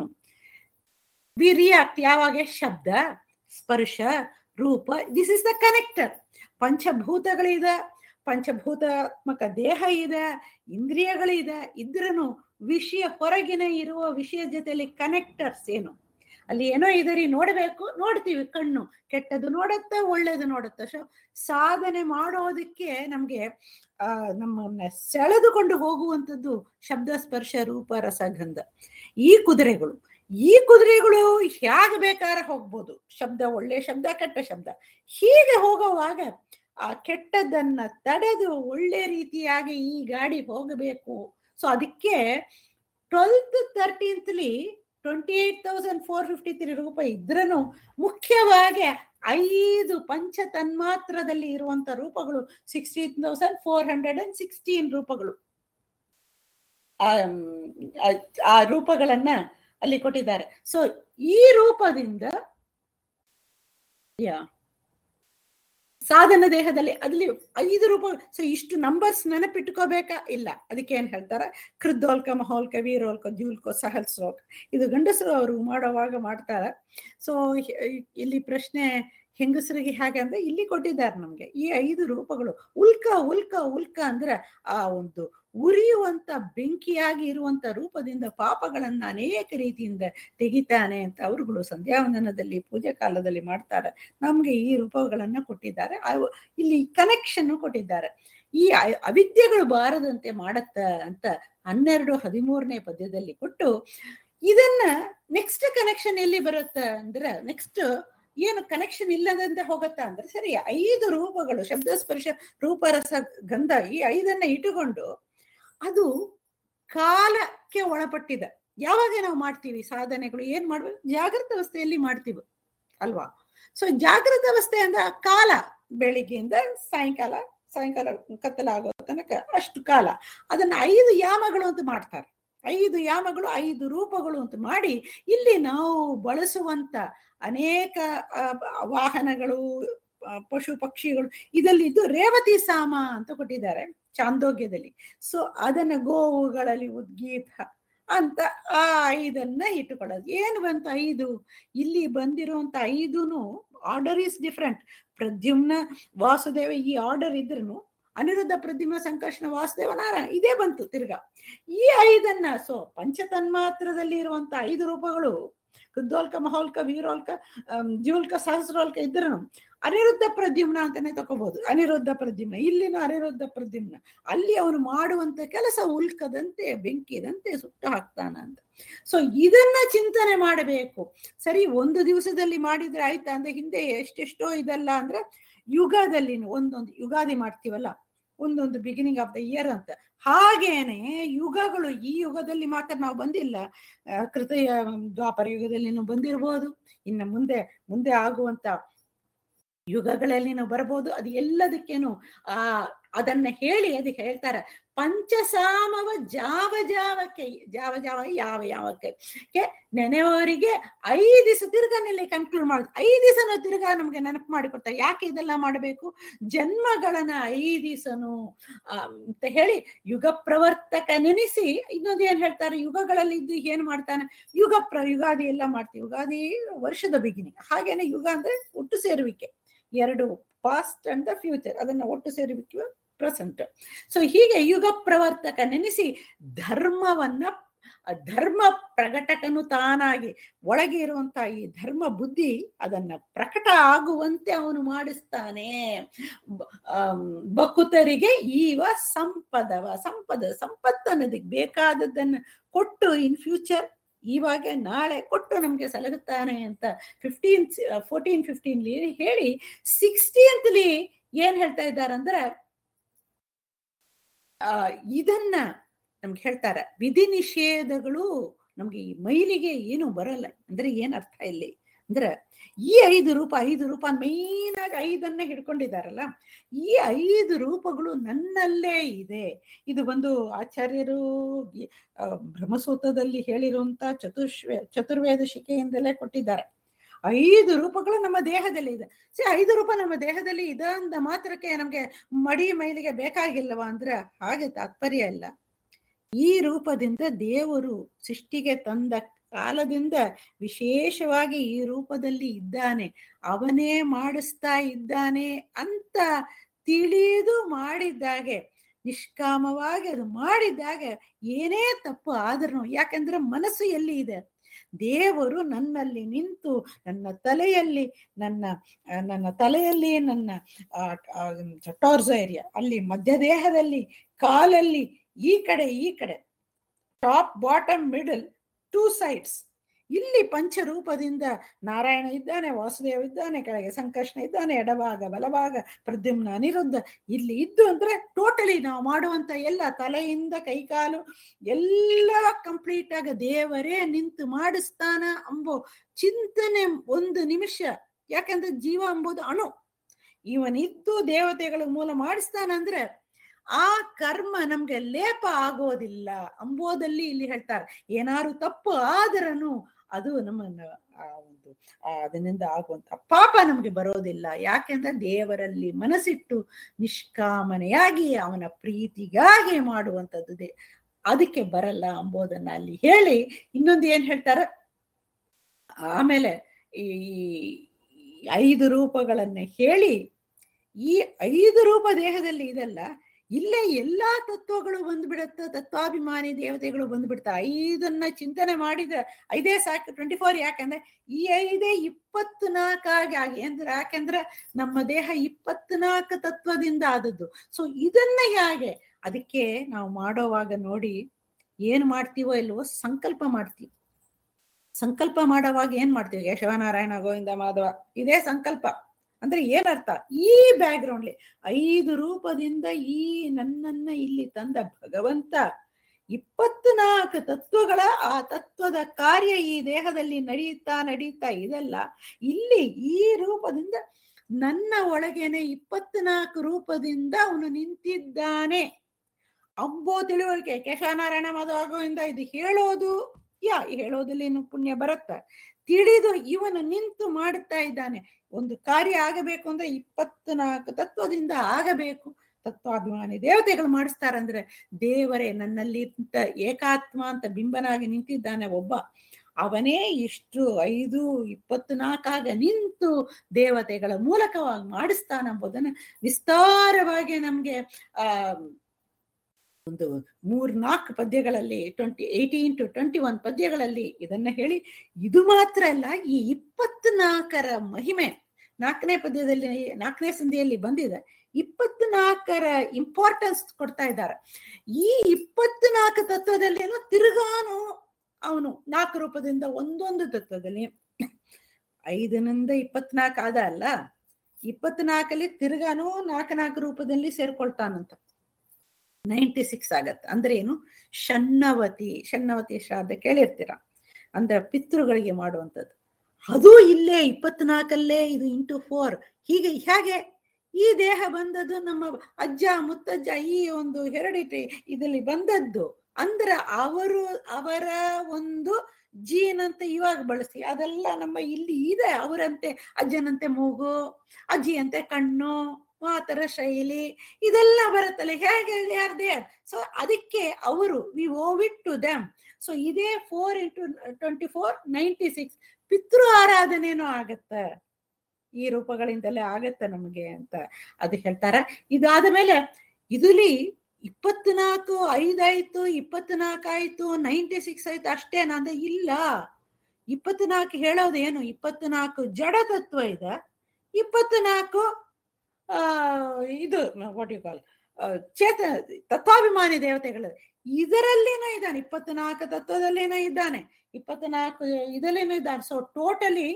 ವಿ ರಿಯಾಕ್ಟ್ ಯಾವಾಗ ಶಬ್ದ ಸ್ಪರ್ಶ ರೂಪ ದಿಸ್ ಇಸ್ ದ ಕನೆಕ್ಟರ್ ಪಂಚಭೂತಗಳಿದೆ ಪಂಚಭೂತಾತ್ಮಕ ದೇಹ ಇದೆ ಇಂದ್ರಿಯಗಳಿದೆ ಇದ್ರನು ವಿಷಯ ಹೊರಗಿನ ಇರುವ ವಿಷಯ ಜೊತೆಲಿ ಕನೆಕ್ಟರ್ಸ್ ಏನು ಅಲ್ಲಿ ಏನೋ ಇದರಿ ನೋಡಬೇಕು ನೋಡ್ತೀವಿ ಕಣ್ಣು ಕೆಟ್ಟದ್ದು ನೋಡುತ್ತೆ ಒಳ್ಳೇದು ನೋಡುತ್ತೆ ಸೊ ಸಾಧನೆ ಮಾಡೋದಕ್ಕೆ ನಮ್ಗೆ ಆ ನಮ್ಮನ್ನ ಸೆಳೆದುಕೊಂಡು ಹೋಗುವಂಥದ್ದು ಶಬ್ದ ಸ್ಪರ್ಶ ರೂಪ ರಸಗಂಧ ಈ ಕುದುರೆಗಳು ಈ ಕುದುರೆಗಳು ಹೇಗೆ ಬೇಕಾದ್ರೆ ಹೋಗ್ಬೋದು ಶಬ್ದ ಒಳ್ಳೆ ಶಬ್ದ ಕೆಟ್ಟ ಶಬ್ದ ಹೀಗೆ ಹೋಗುವಾಗ ಆ ಕೆಟ್ಟದನ್ನ ತಡೆದು ಒಳ್ಳೆ ರೀತಿಯಾಗಿ ಈ ಗಾಡಿ ಹೋಗಬೇಕು ಸೊ ಅದಕ್ಕೆ twelfth thirteenthly twenty eight thousand four fifty three ರೂಪಾಯಿ ಇದ್ರೂ ಮುಖ್ಯವಾಗಿ ಐದು ಪಂಚ ತನ್ಮಾತ್ರದಲ್ಲಿ ಇರುವಂತ ರೂಪಗಳು sixteen thousand four hundred and sixteen ರೂಪಗಳು ಆ ರೂಪಗಳನ್ನ ಅಲ್ಲಿ ಕೊಟ್ಟಿದ್ದಾರೆ ಸೊ ಈ ರೂಪದಿಂದ ಯಾ ಸಾಧನ ದೇಹದಲ್ಲಿ ಅದ್ರಲ್ಲಿ ಐದು ರೂಪ ಸೊ ಇಷ್ಟು ನಂಬರ್ಸ್ ನೆನಪಿಟ್ಕೋಬೇಕಾ ಇಲ್ಲ ಅದಕ್ಕೆ ಏನ್ ಹೇಳ್ತಾರೆ ಕೃದ್ದೋಲ್ಕ ಮಹೋಲ್ಕ ವೀರೋಲ್ಕ ದ್ಯೂಲ್ಕ ಸಹಸ್ರೋಲ್ಕ ಇದು ಗಂಡಸರು ಅವರು ಮಾಡುವಾಗ ಮಾಡ್ತಾರೆ ಸೊ ಇಲ್ಲಿ ಪ್ರಶ್ನೆ ಹೆಂಗಸರಿಗೆ ಹೇಗೆ ಅಂದ್ರೆ ಇಲ್ಲಿ ಕೊಟ್ಟಿದ್ದಾರೆ ನಮ್ಗೆ ಈ ಐದು ರೂಪಗಳು ಉಲ್ಕ ಉಲ್ಕ ಉಲ್ಕ ಅಂದ್ರೆ ಆ ಒಂದು ಉರಿಯುವಂತ ಬೆಂಕಿಯಾಗಿ ಇರುವಂತ ರೂಪದಿಂದ ಪಾಪಗಳನ್ನ ಅನೇಕ ರೀತಿಯಿಂದ ತೆಗಿತಾನೆ ಅಂತ ಅವರುಗಳು ಸಂಧ್ಯಾವಂದನದಲ್ಲಿ ಪೂಜೆ ಕಾಲದಲ್ಲಿ ಮಾಡ್ತಾರೆ ನಮ್ಗೆ ಈ ರೂಪಗಳನ್ನ ಕೊಟ್ಟಿದ್ದಾರೆ ಇಲ್ಲಿ ಕನೆಕ್ಷನ್ ಕೊಟ್ಟಿದ್ದಾರೆ ಈ ಅವಿದ್ಯೆಗಳು ಬಾರದಂತೆ ಮಾಡತ್ತ ಅಂತ ಹನ್ನೆರಡು ಹದಿಮೂರನೇ ಪದ್ಯದಲ್ಲಿ ಕೊಟ್ಟು ಇದನ್ನ ನೆಕ್ಸ್ಟ್ ಕನೆಕ್ಷನ್ ಎಲ್ಲಿ ಬರುತ್ತ ಅಂದ್ರೆ ನೆಕ್ಸ್ಟ್ ಏನು ಕನೆಕ್ಷನ್ ಇಲ್ಲದಂತೆ ಹೋಗತ್ತಾ ಅಂದ್ರೆ ಸರಿ ಐದು ರೂಪಗಳು ಶಬ್ದ ಸ್ಪರ್ಶ ರೂಪರಸ ಗಂಧ ಈ ಐದನ್ನ ಇಟ್ಟುಕೊಂಡು ಅದು ಕಾಲಕ್ಕೆ ಒಳಪಟ್ಟಿದೆ ಯಾವಾಗ ನಾವು ಮಾಡ್ತೀವಿ ಸಾಧನೆಗಳು ಏನ್ ಮಾಡ್ಬೇಕು ಜಾಗೃತ ಅವಸ್ಥೆಯಲ್ಲಿ ಮಾಡ್ತೀವಿ ಅಲ್ವಾ ಸೊ ಜಾಗೃತ ಅವಸ್ಥೆ ಅಂದ್ರೆ ಕಾಲ ಬೆಳಿಗ್ಗೆಯಿಂದ ಸಾಯಂಕಾಲ ಸಾಯಂಕಾಲ ಕತ್ತಲಾಗೋ ತನಕ ಅಷ್ಟು ಕಾಲ ಅದನ್ನ ಐದು ಯಾಮಗಳು ಅಂತ ಮಾಡ್ತಾರೆ ಐದು ಯಾಮಗಳು ಐದು ರೂಪಗಳು ಅಂತ ಮಾಡಿ ಇಲ್ಲಿ ನಾವು ಬಳಸುವಂತ ಅನೇಕ ವಾಹನಗಳು ಪಶು ಪಕ್ಷಿಗಳು ಇದಲ್ಲಿದ್ದು ರೇವತಿ ಸಾಮ ಅಂತ ಕೊಟ್ಟಿದ್ದಾರೆ ಚಾಂದೋಗ್ಯದಲ್ಲಿ ಸೊ ಅದನ್ನ ಗೋವುಗಳಲ್ಲಿ ಉದ್ಗೀತ ಅಂತ ಆ ಐದನ್ನ ಇಟ್ಟುಕೊಳ್ಳೋದು ಏನು ಬಂತು ಐದು ಇಲ್ಲಿ ಬಂದಿರುವಂತ ಐದುನು order is different Pradyumna Vasudeva ಈ ಆರ್ಡರ್ ಇದ್ರೂ ಅನಿರುದ್ಧ ಪ್ರದ್ಯುಮ್ನ ಸಂಕರ್ಷಣ ವಾಸುದೇವ ನಾರಾಯಣ ಇದೇ ಬಂತು ತಿರ್ಗಾ ಈ ಐದನ್ನ ಸೊ ಪಂಚತನ್ಮಾತ್ರದಲ್ಲಿ ಇರುವಂತ ಐದು ರೂಪಗಳು ಕೃದ್ದೋಲ್ಕ ಮಹೋಲ್ಕ ವೀರೋಲ್ಕ ಜ್ಯೂಲ್ಕ ಸಹಸ್ರೋಲ್ಕ ಇದ್ರೂ ಅನಿರುದ್ಧ ಪ್ರದ್ಯುಮ್ನ ಅಂತಾನೆ ತಗೋಬಹುದು ಅನಿರುದ್ಧ ಪ್ರದ್ಯುಮ್ನ ಇಲ್ಲಿನ ಅನಿರುದ್ಧ ಪ್ರದ್ಯುಮ್ನ ಅಲ್ಲಿ ಅವನು ಮಾಡುವಂತ ಕೆಲಸ ಉಲ್ಕದಂತೆ ಬೆಂಕಿದಂತೆ ಸುಟ್ಟು ಹಾಕ್ತಾನ ಅಂತ ಸೊ ಇದನ್ನ ಚಿಂತನೆ ಮಾಡಬೇಕು ಸರಿ ಒಂದು ದಿವಸದಲ್ಲಿ ಮಾಡಿದ್ರೆ ಆಯ್ತಾ ಅಂದ್ರೆ ಹಿಂದೆ ಎಷ್ಟೆಷ್ಟೋ ಇದಲ್ಲ ಅಂದ್ರೆ ಯುಗದಲ್ಲಿ ಒಂದೊಂದು ಯುಗಾದಿ ಮಾಡ್ತೀವಲ್ಲ ಒಂದೊಂದು ಬಿಗಿನಿಂಗ್ ಆಫ್ ದ ಇಯರ್ ಅಂತ ಹಾಗೇನೆ ಯುಗಗಳು ಈ ಯುಗದಲ್ಲಿ ಮಾತ್ರ ನಾವು ಬಂದಿಲ್ಲ ಕೃತಯ ದ್ವಾಪರ ಯುಗದಲ್ಲಿ ನಾವು ಬಂದಿರಬಹುದು ಇನ್ನು ಮುಂದೆ ಮುಂದೆ ಆಗುವಂತ ಯುಗಗಳಲ್ಲಿ ನಾವು ಬರ್ಬೋದು ಅದು ಎಲ್ಲದಕ್ಕೇನು ಆ ಅದನ್ನ ಹೇಳಿ ಅದಕ್ಕೆ ಹೇಳ್ತಾರೆ ಪಂಚಸಾಮವ ಜಾವ ಜಾವಕ್ಕೆ ಜಾವ ಜಾವ ಯಾವ ಯಾವಕ್ಕೆ ನೆನೆಯವರಿಗೆ ಐದು ದಿವಸ ತಿರ್ಗನಲ್ಲಿ ಕನ್ಕ್ಲೂಡ್ ಮಾಡುದು ಐದು ದಿವಸನ ತಿರ್ಗಾ ನಮ್ಗೆ ನೆನಪು ಮಾಡಿಕೊಡ್ತಾರೆ ಯಾಕೆ ಇದೆಲ್ಲ ಮಾಡಬೇಕು ಜನ್ಮಗಳನ್ನ ಐದು ದಿವಸನು ಅಂತ ಹೇಳಿ ಯುಗ ಪ್ರವರ್ತಕ ನೆನೆಸಿ ಇನ್ನೊಂದು ಏನ್ ಹೇಳ್ತಾರೆ ಯುಗಗಳಲ್ಲಿ ಇದ್ದು ಏನ್ ಮಾಡ್ತಾನೆ ಯುಗ ಪ್ರ ಯುಗಾದಿ ಎಲ್ಲ ಮಾಡ್ತೀವಿ ಯುಗಾದಿ ವರ್ಷದ ಬಿಗಿನಿಂಗ್ ಹಾಗೇನೆ ಯುಗ ಅಂದ್ರೆ ಒಟ್ಟು ಸೇರುವಿಕೆ ಎರಡು ಪಾಸ್ಟ್ ಅಂಡ್ ದ ಫ್ಯೂಚರ್ ಅದನ್ನ ಒಟ್ಟು ಸೇರುವಿಕೆ ಪ್ರೆಸೆಂಟ್ ಸೊ ಹೀಗೆ ಯುಗ ಪ್ರವರ್ತಕ ನೆನೆಸಿ ಧರ್ಮವನ್ನ ಧರ್ಮ ಪ್ರಕಟಕನು ತಾನಾಗಿ ಒಳಗೆ ಇರುವಂತ ಈ ಧರ್ಮ ಬುದ್ಧಿ ಅದನ್ನ ಪ್ರಕಟ ಆಗುವಂತೆ ಅವನು ಮಾಡಿಸ್ತಾನೆ ಬಕುತರಿಗೆ ಈವ ಸಂಪದವ ಸಂಪದ ಸಂಪತ್ತು ಅನ್ನೋದಕ್ಕೆ ಬೇಕಾದದ್ದನ್ನ ಕೊಟ್ಟು ಇನ್ ಫ್ಯೂಚರ್ ಇವಾಗ ನಾಳೆ ಕೊಟ್ಟು ನಮ್ಗೆ ಸಲಹುತ್ತಾನೆ ಅಂತ ಫಿಫ್ಟೀನ್ ಫೋರ್ಟೀನ್ ಫಿಫ್ಟೀನ್ ಹೇಳಿ ಸಿಕ್ಸ್ಟೀನ್ತ್ಲಿ ಏನ್ ಹೇಳ್ತಾ ಇದ್ದಾರೆ ಅಂದ್ರೆ ಆ ಇದನ್ನ ನಮ್ಗೆ ಹೇಳ್ತಾರೆ ವಿಧಿ ನಿಷೇಧಗಳು ನಮ್ಗೆ ಈ ಮೈಲಿಗೆ ಏನು ಬರಲ್ಲ ಅಂದ್ರೆ ಏನ್ ಅರ್ಥ ಇಲ್ಲಿ ಅಂದ್ರೆ ಈ ಐದು ರೂಪ ಐದು ರೂಪ ಮೈನ್ ಆಗಿ ಐದನ್ನ ಹಿಡ್ಕೊಂಡಿದಾರಲ್ಲ ಈ ಐದು ರೂಪಗಳು ನನ್ನಲ್ಲೇ ಇದೆ ಇದು ಒಂದು ಆಚಾರ್ಯರು ಬ್ರಹ್ಮಸೂತ್ರದಲ್ಲಿ ಹೇಳಿರುವಂತ ಚತುರ್ಶ್ವೇ ಚತುರ್ವೇದ ಶಿಕೆಯಿಂದಲೇ ಕೊಟ್ಟಿದ್ದಾರೆ ಐದು ರೂಪಗಳು ನಮ್ಮ ದೇಹದಲ್ಲಿ ಇದೆ ಸಿ ಐದು ರೂಪ ನಮ್ಮ ದೇಹದಲ್ಲಿ ಇದೆ ಅಂದ ಮಾತ್ರಕ್ಕೆ ನಮ್ಗೆ ಮಡಿ ಮೈಲಿಗೆ ಬೇಕಾಗಿಲ್ಲವಾ ಅಂದ್ರೆ ಹಾಗೆ ತಾತ್ಪರ್ಯ ಇಲ್ಲ ಈ ರೂಪದಿಂದ ದೇವರು ಸೃಷ್ಟಿಗೆ ತಂದ ಕಾಲದಿಂದ ವಿಶೇಷವಾಗಿ ಈ ರೂಪದಲ್ಲಿ ಇದ್ದಾನೆ ಅವನೇ ಮಾಡಿಸ್ತಾ ಇದ್ದಾನೆ ಅಂತ ತಿಳಿದು ಮಾಡಿದ್ದಾಗೆ ನಿಷ್ಕಾಮವಾಗಿ ಅದು ಮಾಡಿದಾಗ ಏನೇ ತಪ್ಪು ಆದ್ರೂ ಯಾಕಂದ್ರೆ ಮನಸ್ಸು ಎಲ್ಲಿ ಇದೆ ದೇವರು ನನ್ನಲ್ಲಿ ನಿಂತು ನನ್ನ ತಲೆಯಲ್ಲಿ ನನ್ನ ನನ್ನ ತಲೆಯಲ್ಲಿ ನನ್ನ ಟಾರ್ಸ ಏರಿಯಾ ಅಲ್ಲಿ ಮಧ್ಯದೇಹದಲ್ಲಿ ಕಾಲಲ್ಲಿ ಈ ಕಡೆ ಈ ಕಡೆ top bottom middle two sides ಇಲ್ಲಿ ಪಂಚರೂಪದಿಂದ ನಾರಾಯಣ ಇದ್ದಾನೆ ವಾಸುದೇವ ಇದ್ದಾನೆ ಕೆಳಗೆ ಸಂಕರ್ಷಣ ಇದ್ದಾನೆ ಎಡಭಾಗ ಬಲಭಾಗ ಪ್ರದ್ಯುಮ್ನ ಅನಿರುದ್ಧ ಇಲ್ಲಿ ಇದ್ದು ಅಂದ್ರೆ ಟೋಟಲಿ ನಾವು ಮಾಡುವಂತ ಎಲ್ಲ ತಲೆಯಿಂದ ಕೈಕಾಲು ಎಲ್ಲ ಕಂಪ್ಲೀಟ್ ಆಗ ದೇವರೇ ನಿಂತು ಮಾಡಿಸ್ತಾನ ಅಂಬೋ ಚಿಂತನೆ ಒಂದು ನಿಮಿಷ ಯಾಕಂದ್ರೆ ಜೀವ ಎಂಬುದು ಅಣು ಇವನಿದ್ದು ದೇವತೆಗಳ ಮೂಲ ಮಾಡಿಸ್ತಾನಂದ್ರೆ ಆ ಕರ್ಮ ನಮ್ಗೆ ಲೇಪ ಆಗೋದಿಲ್ಲ ಅಂಬೋದಲ್ಲಿ ಇಲ್ಲಿ ಹೇಳ್ತಾರೆ ಏನಾರು ತಪ್ಪು ಆದ್ರನು ಅದು ನಮ್ಮನ್ನ ಆ ಒಂದು ಆ ಅದರಿಂದ ಆಗುವಂತ ಪಾಪ ನಮ್ಗೆ ಬರೋದಿಲ್ಲ ಯಾಕೆಂದ್ರೆ ದೇವರಲ್ಲಿ ಮನಸ್ಸಿಟ್ಟು ನಿಷ್ಕಾಮನೆಯಾಗಿ ಅವನ ಪ್ರೀತಿಗಾಗಿ ಮಾಡುವಂಥದ್ದು ದೇ ಅದಕ್ಕೆ ಬರಲ್ಲ ಅಂಬೋದನ್ನ ಅಲ್ಲಿ ಹೇಳಿ ಇನ್ನೊಂದು ಏನ್ ಹೇಳ್ತಾರ ಆಮೇಲೆ ಈ ಐದು ರೂಪಗಳನ್ನ ಹೇಳಿ ಈ ಐದು ರೂಪ ದೇಹದಲ್ಲಿ ಇದಲ್ಲ ಇಲ್ಲೇ ಎಲ್ಲಾ ತತ್ವಗಳು ಬಂದ್ಬಿಡತ್ತ ತತ್ವಾಭಿಮಾನಿ ದೇವತೆಗಳು ಬಂದ್ಬಿಡ್ತಾ ಐದನ್ನ ಚಿಂತನೆ ಮಾಡಿದ ಐದೇ ಸಾಕು ಟ್ವೆಂಟಿ ಫೋರ್ ಯಾಕಂದ್ರೆ ಈ ಐದೇ ಇಪ್ಪತ್ನಾಲ್ಕಾಗಿ ಆಗಿ ಅಂದ್ರೆ ಯಾಕಂದ್ರೆ ನಮ್ಮ ದೇಹ ಇಪ್ಪತ್ನಾಲ್ಕು ತತ್ವದಿಂದ ಆದದ್ದು ಸೊ ಇದನ್ನ ಹೇಗೆ ಅದಕ್ಕೆ ನಾವು ಮಾಡೋವಾಗ ನೋಡಿ ಏನ್ ಮಾಡ್ತೀವೋ ಇಲ್ವೋ ಸಂಕಲ್ಪ ಮಾಡ್ತೀವಿ ಸಂಕಲ್ಪ ಮಾಡೋವಾಗ ಏನ್ ಮಾಡ್ತೀವಿ ಯಶವನಾರಾಯಣ ಗೋವಿಂದ ಮಾಧವ ಇದೇ ಸಂಕಲ್ಪ ಅಂದ್ರೆ ಏನರ್ಥ ಈ ಬ್ಯಾಕ್ ಗ್ರೌಂಡ್ಲಿ ಐದು ರೂಪದಿಂದ ಈ ನನ್ನನ್ನ ಇಲ್ಲಿ ತಂದ ಭಗವಂತ ಇಪ್ಪತ್ನಾಲ್ಕು ತತ್ವಗಳ ಆ ತತ್ವದ ಕಾರ್ಯ ಈ ದೇಹದಲ್ಲಿ ನಡೆಯುತ್ತಾ ನಡೀತಾ ಇದೆಲ್ಲ ಇಲ್ಲಿ ಈ ರೂಪದಿಂದ ನನ್ನ ಒಳಗೇನೆ ಇಪ್ಪತ್ನಾಲ್ಕು ರೂಪದಿಂದ ಅವನು ನಿಂತಿದ್ದಾನೆ ಅಂಬೋ ತಿಳುವಳಿಕೆ ಕೇಶವನಾರಾಯಣ ಮಾಧವಗೋವಿಂದ ಇದು ಹೇಳೋದು ಯಾ ಹೇಳೋದಲ್ಲಿ ಇನ್ನು ಪುಣ್ಯ ಬರುತ್ತೆ ತಿಳಿದು ಇವನು ನಿಂತು ಮಾಡುತ್ತಾ ಇದ್ದಾನೆ ಒಂದು ಕಾರ್ಯ ಆಗಬೇಕು ಅಂದ್ರೆ ಇಪ್ಪತ್ನಾಲ್ಕು ತತ್ವದಿಂದ ಆಗಬೇಕು ತತ್ವಾಭಿಮಾನಿ ದೇವತೆಗಳು ಮಾಡಿಸ್ತಾರಂದ್ರೆ ದೇವರೇ ನನ್ನಲ್ಲಿ ಇಂತ ಏಕಾತ್ಮ ಅಂತ ಬಿಂಬನಾಗಿ ನಿಂತಿದ್ದಾನೆ ಒಬ್ಬ ಅವನೇ ಇಷ್ಟು ಐದು ಇಪ್ಪತ್ನಾಲ್ಕಾಗ ನಿಂತು ದೇವತೆಗಳ ಮೂಲಕವಾಗಿ ಮಾಡಿಸ್ತಾನೆಂಬುದನ್ನ ವಿಸ್ತಾರವಾಗಿ ನಮ್ಗೆ ಆ ಒಂದು ಮೂರ್ ನಾಲ್ಕು ಪದ್ಯಗಳಲ್ಲಿ twenty eighteen to twenty one ಪದ್ಯಗಳಲ್ಲಿ ಇದನ್ನ ಹೇಳಿ ಇದು ಮಾತ್ರ ಅಲ್ಲ ಈ ಇಪ್ಪತ್ನಾಲ್ಕರ ಮಹಿಮೆ ನಾಲ್ಕನೇ ಪದ್ಯದಲ್ಲಿ ನಾಲ್ಕನೇ ಸಂಧಿಯಲ್ಲಿ ಬಂದಿದೆ ಇಪ್ಪತ್ನಾಲ್ಕರ ಇಂಪಾರ್ಟೆನ್ಸ್ ಕೊಡ್ತಾ ಇದ್ದಾರೆ ಈ ಇಪ್ಪತ್ನಾಲ್ಕು ತತ್ವದಲ್ಲೇನೋ ತಿರುಗಾನು ಅವನು ನಾಲ್ಕು ರೂಪದಿಂದ ಒಂದೊಂದು ತತ್ವದಲ್ಲಿ ಐದನಿಂದ ಇಪ್ಪತ್ನಾಲ್ಕು ಆದ ಅಲ್ಲ ಇಪ್ಪತ್ನಾಲ್ಕಲ್ಲಿ ತಿರುಗಾನು ನಾಲ್ಕು ನಾಲ್ಕು ರೂಪದಲ್ಲಿ ಸೇರ್ಕೊಳ್ತಾನಂತ ನೈಂಟಿ ಸಿಕ್ಸ್ ಆಗತ್ತೆ ಅಂದ್ರೆ ಏನು ಶನ್ನವತಿ ಶನ್ನವತಿ ಶ್ರಾದ್ದ ಕೇಳಿರ್ತೀರ ಅಂದ್ರೆ ಪಿತೃಗಳಿಗೆ ಮಾಡುವಂಥದ್ದು ಅದು ಇಲ್ಲೇ ಇಪ್ಪತ್ನಾಲ್ಕಲ್ಲೇ ಇದು ಇಂಟು ಫೋರ್ ಹೀಗೆ ಹೇಗೆ ಈ ದೇಹ ಬಂದದ್ದು ನಮ್ಮ ಅಜ್ಜ ಮುತ್ತಜ್ಜ ಈ ಒಂದು ಹೆರಡಿಟಿ ಇದರಲ್ಲಿ ಬಂದದ್ದು ಅಂದ್ರೆ ಅವರು ಅವರ ಒಂದು ಜೀನ್ ಅಂತ ಇವಾಗ ಬಳಸಿ ಅದೆಲ್ಲ ನಮ್ಮ ಇಲ್ಲಿ ಇದೆ ಅವರಂತೆ ಅಜ್ಜನಂತೆ ಮೂಗು ಅಜ್ಜಿಯಂತೆ ಕಣ್ಣು ಮಾತರ ಶೈಲಿ ಇದೆಲ್ಲ ಬರುತ್ತಲ್ಲ ಹೇಗೆ ಯಾರ್ದೇ ಸೊ ಅದಕ್ಕೆ ಅವರು we owe it to them so ಇದೇ four into twenty four ninety six ಪಿತೃ ಆರಾಧನೆನೂ ಆಗತ್ತ ಈ ರೂಪಗಳಿಂದಲೇ ಆಗತ್ತೆ ನಮಗೆ ಅಂತ ಅದು ಹೇಳ್ತಾರ ಇದಾದ ಮೇಲೆ ಇದುಲಿ ಇಪ್ಪತ್ನಾಲ್ಕು ಐದಾಯ್ತು ಇಪ್ಪತ್ನಾಲ್ಕು ಆಯ್ತು ನೈಂಟಿ ಸಿಕ್ಸ್ ಆಯ್ತು ಅಷ್ಟೇನಾ ಅಂದ್ರೆ ಇಲ್ಲ ಇಪ್ಪತ್ನಾಲ್ಕು ಹೇಳೋದು ಏನು ಇಪ್ಪತ್ನಾಲ್ಕು ಜಡ ತತ್ವ ಇದೆ ಇಪ್ಪತ್ನಾಲ್ಕು ಆ ಇದು ವಾಟ್ ಯು ಕಾಲ್ ಚೇತ ತತ್ವಾಭಿಮಾನಿ ದೇವತೆಗಳು ಇದರಲ್ಲೇನೋ ಇದ್ದಾನೆ ಇಪ್ಪತ್ನಾಲ್ಕು ತತ್ವದಲ್ಲೇನೋ ಇದ್ದಾನೆ ಇಪ್ಪತ್ನಾಲ್ಕು ಇದರಲ್ಲೇನೋ ಇದ್ದಾನೆ so totally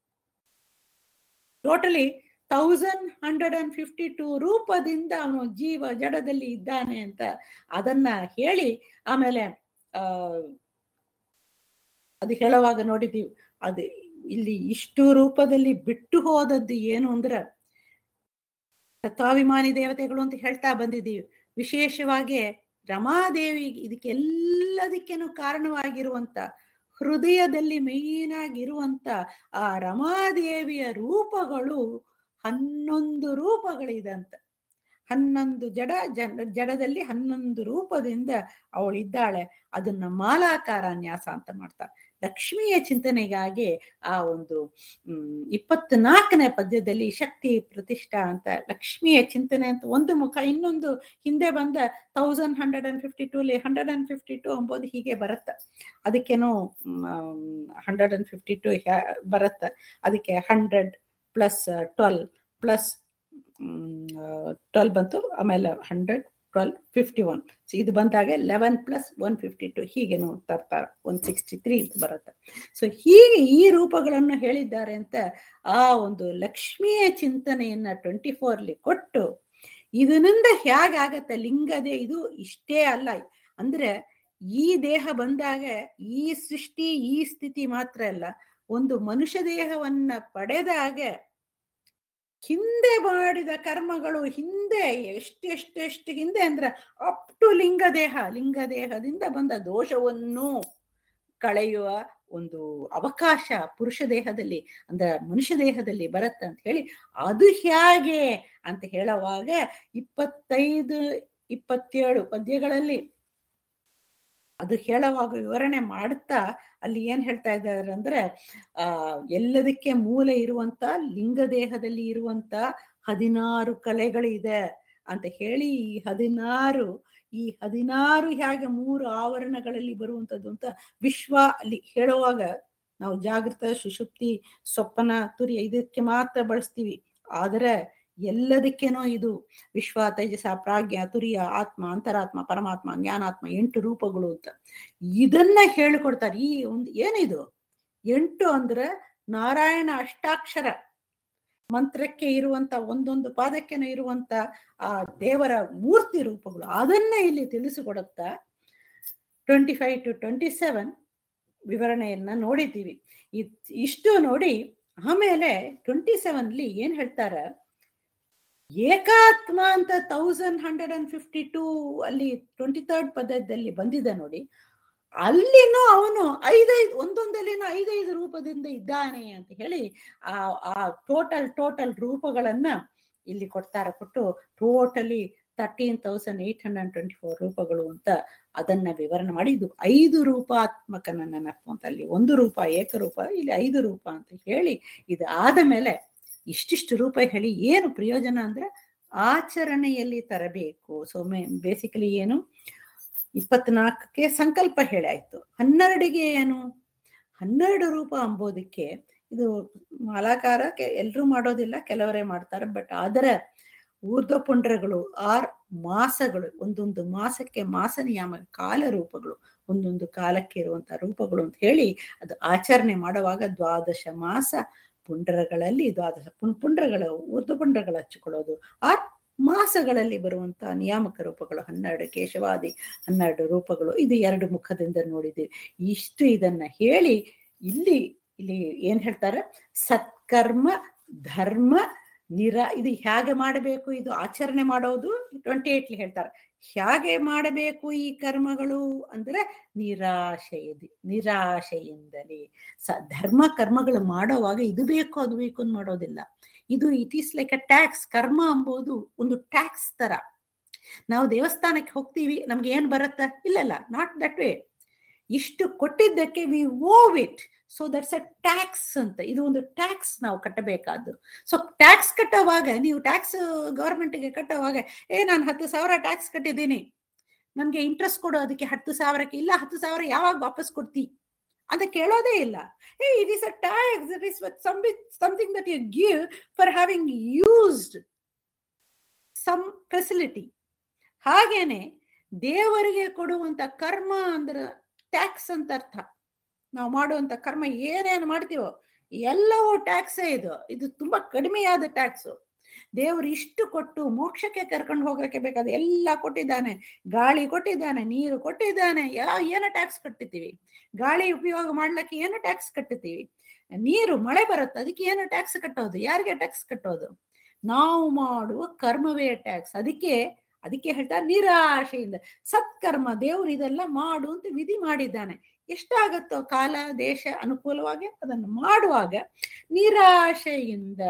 totally thousand hundred and fifty two ರೂಪದಿಂದ ಅವನು ಜೀವ ಜಡದಲ್ಲಿ ಇದ್ದಾನೆ ಅಂತ ಅದನ್ನ ಹೇಳಿ ಆಮೇಲೆ ಆ ಅದು ಹೇಳುವಾಗ ನೋಡಿದೀವಿ ಅದು ಇಲ್ಲಿ ಇಷ್ಟು ರೂಪದಲ್ಲಿ ಬಿಟ್ಟು ಹೋದದ್ದು ಏನು ಅಂದ್ರೆ ತತ್ವಾಭಿಮಾನಿ ದೇವತೆಗಳು ಅಂತ ಹೇಳ್ತಾ ಬಂದಿದ್ದೀವಿ ವಿಶೇಷವಾಗಿ ರಮಾದೇವಿ ಇದಕ್ಕೆಲ್ಲದಕ್ಕೇನು ಕಾರಣವಾಗಿರುವಂತ ಹೃದಯದಲ್ಲಿ ಮೇಯ್ನ್ ಆಗಿರುವಂತ ಆ ರಮಾದೇವಿಯ ರೂಪಗಳು ಹನ್ನೊಂದು ರೂಪಗಳಿದಂತ ಹನ್ನೊಂದು ಜಡ ಜಡ ಜಡದಲ್ಲಿ ಹನ್ನೊಂದು ರೂಪದಿಂದ ಅವಳಿದ್ದಾಳೆ ಅದನ್ನ ಮಾಲಾಕಾರ ನ್ಯಾಸ ಅಂತ ಮಾಡ್ತಾರೆ ಲಕ್ಷ್ಮಿಯ ಚಿಂತನೆಗಾಗಿ ಆ ಒಂದು ಹ್ಮ್ ಇಪ್ಪತ್ನಾಲ್ಕನೇ ಪದ್ಯದಲ್ಲಿ ಶಕ್ತಿ ಪ್ರತಿಷ್ಠಾ ಅಂತ ಲಕ್ಷ್ಮಿಯ ಚಿಂತನೆ ಅಂತ ಒಂದು ಮುಖ ಇನ್ನೊಂದು ಹಿಂದೆ ಬಂದ thousand hundred and fifty two hundred and fifty two ಅಂಬೋದು ಹೀಗೆ ಬರುತ್ತೆ ಅದಕ್ಕೇನೋ ಹಂಡ್ರೆಡ್ ಅಂಡ್ ಫಿಫ್ಟಿ ಟೂ ಬರುತ್ತೆ ಅದಕ್ಕೆ hundred plus twelve plus twelve ಬಂತು ಆಮೇಲೆ hundred twelve fifty one so ಇದು ಬಂದಾಗ eleven plus one fifty two ಹೀಗೆ ನೋಡ್ತಾ ಇರ್ತಾರೆ ಒನ್ ಸಿಕ್ಸ್ಟಿ ತ್ರೀ ಬರುತ್ತೆ ಸೊ ಹೀಗೆ ಈ ರೂಪಗಳನ್ನು ಹೇಳಿದ್ದಾರೆ ಅಂತ ಆ ಒಂದು ಲಕ್ಷ್ಮಿಯ ಚಿಂತನೆಯನ್ನ ಟ್ವೆಂಟಿ ಫೋರ್ಲಿ ಕೊಟ್ಟು ಇದರಿಂದ ಹೇಗಾಗತ್ತೆ ಲಿಂಗದೇ ಇದು ಇಷ್ಟೇ ಅಲ್ಲ ಅಂದ್ರೆ ಈ ದೇಹ ಬಂದಾಗ ಈ ಸೃಷ್ಟಿ ಈ ಸ್ಥಿತಿ ಮಾತ್ರ ಅಲ್ಲ ಒಂದು ಮನುಷ್ಯ ದೇಹವನ್ನ ಪಡೆದಾಗ ಹಿಂದೆ ಮಾಡಿದ ಕರ್ಮಗಳು ಹಿಂದೆ ಎಷ್ಟೆಷ್ಟೆಷ್ಟು ಹಿಂದೆ ಅಂದ್ರೆ ಅಪ್ ಟು ಲಿಂಗ ದೇಹ ಲಿಂಗ ದೇಹದಿಂದ ಬಂದ ದೋಷವನ್ನು ಕಳೆಯುವ ಒಂದು ಅವಕಾಶ ಪುರುಷ ದೇಹದಲ್ಲಿ ಅಂದ್ರೆ ಮನುಷ್ಯ ದೇಹದಲ್ಲಿ ಬರುತ್ತೆ ಅಂತ ಹೇಳಿ ಅದು ಹೇಗೆ ಅಂತ ಹೇಳುವಾಗ ಇಪ್ಪತ್ತೈದು ಇಪ್ಪತ್ತೇಳು ಪದ್ಯಗಳಲ್ಲಿ ಅದು ಹೇಳುವಾಗ ವಿವರಣೆ ಮಾಡುತ್ತಾ ಅಲ್ಲಿ ಏನ್ ಹೇಳ್ತಾ ಇದ್ದಾರೆ ಅಂದ್ರೆ ಆ ಎಲ್ಲದಕ್ಕೆ ಮೂಲ ಇರುವಂತ ಲಿಂಗ ದೇಹದಲ್ಲಿ ಇರುವಂತ ಹದಿನಾರು ಕಲೆಗಳಿದೆ ಅಂತ ಹೇಳಿ ಈ ಹದಿನಾರು ಈ ಹದಿನಾರು ಹೇಗೆ ಮೂರು ಆವರಣಗಳಲ್ಲಿ ಬರುವಂತದ್ದು ಅಂತ ವಿಶ್ವ ಅಲ್ಲಿ ಹೇಳುವಾಗ ನಾವು ಜಾಗೃತ ಸುಷುಪ್ತಿ ಸ್ವಪ್ನ ತುರಿಯ ಇದಕ್ಕೆ ಮಾತ್ರ ಬಳಸ್ತೀವಿ ಆದರೆ ಎಲ್ಲದಕ್ಕೇನೋ ಇದು ವಿಶ್ವ ತೇಜಸ ಪ್ರಾಜ್ಞ ತುರಿಯ ಆತ್ಮ ಅಂತರಾತ್ಮ ಪರಮಾತ್ಮ ಜ್ಞಾನಾತ್ಮ ಎಂಟು ರೂಪಗಳು ಅಂತ ಇದನ್ನ ಹೇಳಿಕೊಡ್ತಾರೆ ಈ ಒಂದು ಏನಿದು ಎಂಟು ಅಂದ್ರೆ ನಾರಾಯಣ ಅಷ್ಟಾಕ್ಷರ ಮಂತ್ರಕ್ಕೆ ಇರುವಂತ ಒಂದೊಂದು ಪಾದಕ್ಕೆನೂ ಇರುವಂತ ಆ ದೇವರ ಮೂರ್ತಿ ರೂಪಗಳು ಅದನ್ನ ಇಲ್ಲಿ ತಿಳಿಸಿಕೊಡುತ್ತಾ twenty five to twenty seven ವಿವರಣೆಯನ್ನ ನೋಡಿದ್ದೀವಿ ಇಷ್ಟು ನೋಡಿ ಆಮೇಲೆ ಟ್ವೆಂಟಿ ಸೆವೆನ್ಲಿ ಏನ್ ಹೇಳ್ತಾರ ಏಕಾತ್ಮ ಅಂತ thousand hundred and fifty two ಅಲ್ಲಿ ಟ್ವೆಂಟಿ ತರ್ಡ್ ಪದದಲ್ಲಿ ಬಂದಿದೆ ನೋಡಿ ಅಲ್ಲಿನೂ ಅವನು ಐದೈದು ಒಂದೊಂದಲ್ಲಿನೂ ಐದೈದು ರೂಪದಿಂದ ಇದ್ದಾನೆ ಅಂತ ಹೇಳಿ ಆ ಆ ಟೋಟಲ್ ಟೋಟಲ್ ರೂಪಗಳನ್ನ ಇಲ್ಲಿ ಕೊಡ್ತಾರೆ ಕೊಟ್ಟು totally thirteen thousand eight hundred twenty four ರೂಪಗಳು ಅಂತ ಅದನ್ನ ವಿವರಣೆ ಮಾಡಿ ಇದು ಐದು ರೂಪಾತ್ಮಕನ ನೆನಪು ಅಂತ ಅಲ್ಲಿ ಒಂದು ರೂಪ ಏಕರೂಪ ಇಲ್ಲಿ ಐದು ರೂಪ ಅಂತ ಹೇಳಿ ಇದು ಆದ ಮೇಲೆ ಇಷ್ಟಿಷ್ಟು ರೂಪ ಹೇಳಿ ಏನು ಪ್ರಯೋಜನ ಅಂದ್ರೆ ಆಚರಣೆಯಲ್ಲಿ ತರಬೇಕು ಸೊ ಮೇ ಬೇಸಿಕಲಿ ಏನು ಇಪ್ಪತ್ನಾಲ್ಕಕ್ಕೆ ಸಂಕಲ್ಪ ಹೇಳಾಯ್ತು ಹನ್ನೆರಡಿಗೆ ಏನು ಹನ್ನೆರಡು ರೂಪ ಅಂಬೋದಕ್ಕೆ ಇದು ಮಾಲಾಕಾರಕ್ಕೆ ಎಲ್ಲರೂ ಮಾಡೋದಿಲ್ಲ ಕೆಲವರೇ ಮಾಡ್ತಾರೆ ಬಟ್ ಆದರೆ ಊರ್ಧ್ವ ಪುಂಡ್ರಗಳು ಆರ್ ಮಾಸಗಳು ಒಂದೊಂದು ಮಾಸಕ್ಕೆ ಮಾಸ ನಿಯಾಮ ಕಾಲ ರೂಪಗಳು ಒಂದೊಂದು ಕಾಲಕ್ಕೆ ಇರುವಂತಹ ರೂಪಗಳು ಅಂತ ಹೇಳಿ ಅದು ಆಚರಣೆ ಮಾಡುವಾಗ ದ್ವಾದಶ ಮಾಸ ಪುಂಡ್ರಗಳಲ್ಲಿ ದ್ವಾದಶ ಪುಂ ಪುಂಡ್ರಗಳ ಊರ್ಧ್ವ ಪುಂಡ್ರಗಳು ಹಚ್ಚಿಕೊಳ್ಳೋದು ಆ ಮಾಸಗಳಲ್ಲಿ ಬರುವಂತಹ ನಿಯಾಮಕ ರೂಪಗಳು ಹನ್ನೆರಡು ಕೇಶವಾದಿ ಹನ್ನೆರಡು ರೂಪಗಳು ಇದು ಎರಡು ಮುಖದಿಂದ ನೋಡಿದ್ದೀವಿ ಇಷ್ಟು ಇದನ್ನ ಹೇಳಿ ಇಲ್ಲಿ ಇಲ್ಲಿ ಏನ್ ಹೇಳ್ತಾರೆ ಸತ್ಕರ್ಮ ಧರ್ಮ ನಿರ ಇದು ಹೇಗೆ ಮಾಡಬೇಕು ಇದು ಆಚರಣೆ ಮಾಡೋದು ಟ್ವೆಂಟಿ ಏಟ್ಲಿ ಹೇಳ್ತಾರೆ ಹೇಗೆ ಮಾಡಬೇಕು ಈ ಕರ್ಮಗಳು ಅಂದ್ರೆ ನಿರಾಶೆಯದಿ ನಿರಾಶೆಯಿಂದಲೇ ಸ ಧರ್ಮ ಕರ್ಮಗಳು ಮಾಡೋವಾಗ ಇದು ಬೇಕು ಅದು ಬೇಕು ಅಂತ ಮಾಡೋದಿಲ್ಲ ಇದು it is like a tax karma ಅಂಬೋದು ಒಂದು ಟ್ಯಾಕ್ಸ್ ತರ ನಾವು ದೇವಸ್ಥಾನಕ್ಕೆ ಹೋಗ್ತೀವಿ ನಮ್ಗೆ ಏನ್ ಬರುತ್ತ ಇಲ್ಲಲ್ಲ ನಾಟ್ ದಟ್ ವೇ ಇಷ್ಟು ಕೊಟ್ಟಿದ್ದಕ್ಕೆ we owe it so that's a tax ಅಂತ ಇದು ಒಂದು ಟ್ಯಾಕ್ಸ್ ನಾವು ಕಟ್ಟಬೇಕಾದ್ದು ಸೊ ಟ್ಯಾಕ್ಸ್ ಕಟ್ಟುವಾಗ ನೀವು ಟ್ಯಾಕ್ಸ್ ಗವರ್ಮೆಂಟ್ಗೆ ಕಟ್ಟುವಾಗ ಏ ನಾನು ಹತ್ತು ಸಾವಿರ ಟ್ಯಾಕ್ಸ್ ಕಟ್ಟಿದ್ದೀನಿ ನಮ್ಗೆ ಇಂಟ್ರೆಸ್ಟ್ ಕೊಡು ಅದಕ್ಕೆ ಹತ್ತು ಸಾವಿರಕ್ಕೆ ಇಲ್ಲ ಹತ್ತು ಸಾವಿರ ಯಾವಾಗ ವಾಪಸ್ ಕೊಡ್ತಿ ಅಂತ ಕೇಳೋದೇ ಇಲ್ಲ ಏ it is a tax it is something that you give for having used some facility ಹಾಗೇನೆ ದೇವರಿಗೆ ಕೊಡುವಂತ ಕರ್ಮ ಅಂದ್ರೆ ಟ್ಯಾಕ್ಸ್ ಅಂತ ಅರ್ಥ ನಾವು ಮಾಡುವಂತ ಕರ್ಮ ಏನೇನು ಮಾಡ್ತೀವೋ ಎಲ್ಲವೂ ಟ್ಯಾಕ್ಸೇ ಇದು ಇದು ತುಂಬಾ ಕಡಿಮೆಯಾದ ಟ್ಯಾಕ್ಸ್ ದೇವರು ಇಷ್ಟು ಕೊಟ್ಟು ಮೋಕ್ಷಕ್ಕೆ ಕರ್ಕೊಂಡು ಹೋಗಕ್ಕೆ ಬೇಕಾದ ಎಲ್ಲ ಕೊಟ್ಟಿದ್ದಾನೆ ಗಾಳಿ ಕೊಟ್ಟಿದ್ದಾನೆ ನೀರು ಕೊಟ್ಟಿದ್ದಾನೆ ಯಾವ ಏನೋ ಟ್ಯಾಕ್ಸ್ ಕಟ್ಟಿದ್ದೀವಿ ಗಾಳಿ ಉಪಯೋಗ ಮಾಡ್ಲಿಕ್ಕೆ ಏನು ಟ್ಯಾಕ್ಸ್ ಕಟ್ಟುತ್ತೀವಿ ನೀರು ಮಳೆ ಬರುತ್ತೆ ಅದಕ್ಕೆ ಏನು ಟ್ಯಾಕ್ಸ್ ಕಟ್ಟೋದು ಯಾರಿಗೆ ಟ್ಯಾಕ್ಸ್ ಕಟ್ಟೋದು ನಾವು ಮಾಡುವ ಕರ್ಮವೇ ಟ್ಯಾಕ್ಸ್ ಅದಕ್ಕೆ ಅದಕ್ಕೆ ಹೇಳ್ತಾರೆ ನಿರಾಶೆಯಿಂದ ಸತ್ಕರ್ಮ ದೇವರು ಇದೆಲ್ಲ ಮಾಡು ಅಂತ ವಿಧಿ ಮಾಡಿದ್ದಾನೆ ಎಷ್ಟಾಗತ್ತೋ ಕಾಲ ದೇಶ ಅನುಕೂಲವಾಗಿ ಅದನ್ನು ಮಾಡುವಾಗ ನಿರಾಶೆಯಿಂದ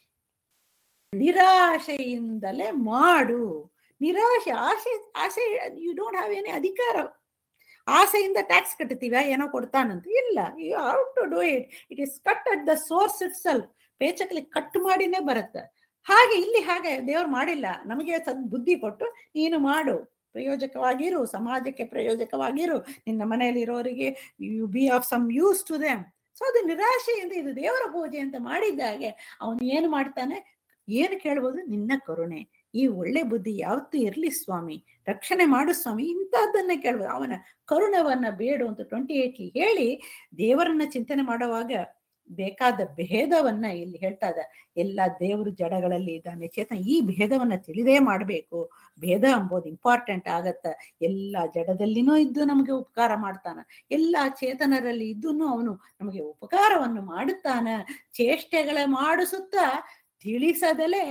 ನಿರಾಶೆಯಿಂದಲೇ ಮಾಡು ನಿರಾಶೆ ಆಸೆ ಆಸೆ ಯು ಡೋಂಟ್ ಹ್ಯಾವ್ ಎನಿ ಅಧಿಕಾರ ಆಸೆಯಿಂದ ಟ್ಯಾಕ್ಸ್ ಕಟ್ಟುತ್ತೀವ ಏನೋ ಕೊಡ್ತಾನಂತ ಇಲ್ಲ you how to do it it is cut at the source itself ಪೇಚಕ್ಲಿ ಕಟ್ ಮಾಡಿನೇ ಬರುತ್ತೆ ಹಾಗೆ ಇಲ್ಲಿ ಹಾಗೆ ದೇವ್ರು ಮಾಡಿಲ್ಲ ನಮಗೆ ಸದ್ ಬುದ್ಧಿ ಕೊಟ್ಟು ನೀನು ಮಾಡು ಪ್ರಯೋಜಕವಾಗಿರು ಸಮಾಜಕ್ಕೆ ಪ್ರಯೋಜಕವಾಗಿರು ನಿನ್ನ ಮನೆಯಲ್ಲಿ ಇರೋರಿಗೆ you be of some use to them so ಅದು ನಿರಾಶೆಯಿಂದ ಇದು ದೇವರ ಪೂಜೆ ಅಂತ ಮಾಡಿದ್ದಾಗೆ ಅವನು ಏನು ಮಾಡ್ತಾನೆ ಏನು ಕೇಳ್ಬೋದು ನಿನ್ನ ಕರುಣೆ ಈ ಒಳ್ಳೆ ಬುದ್ಧಿ ಯಾವತ್ತೂ ಇರ್ಲಿ ಸ್ವಾಮಿ ರಕ್ಷಣೆ ಮಾಡು ಸ್ವಾಮಿ ಇಂಥದ್ದನ್ನೇ ಕೇಳ್ಬೋದು ಅವನ ಕರುಣವನ್ನ ಬೇಡು ಅಂತ ಟ್ವೆಂಟಿ ಏಟ್ಲಿ ಹೇಳಿ ದೇವರನ್ನ ಚಿಂತನೆ ಮಾಡುವಾಗ ಬೇಕಾದ ಭೇದವನ್ನ ಇಲ್ಲಿ ಹೇಳ್ತಾ ಇದ್ದ ಎಲ್ಲ ದೇವರು ಜಡಗಳಲ್ಲಿ ಇದ್ದಾನೆ ಚೇತನ ಈ ಭೇದವನ್ನ ತಿಳಿದೇ ಮಾಡಬೇಕು ಭೇದ ಅಂಬೋದು ಇಂಪಾರ್ಟೆಂಟ್ ಆಗತ್ತ ಎಲ್ಲ ಜಡದಲ್ಲಿನೂ ಇದ್ದು ನಮಗೆ ಉಪಕಾರ ಮಾಡ್ತಾನ ಎಲ್ಲ ಚೇತನರಲ್ಲಿ ಇದ್ದು ಅವನು ನಮಗೆ ಉಪಕಾರವನ್ನು ಮಾಡುತ್ತಾನ ಚೇಷ್ಟೆಗಳ ಮಾಡಿಸುತ್ತಾ ತಿಳಿಸದಲೇ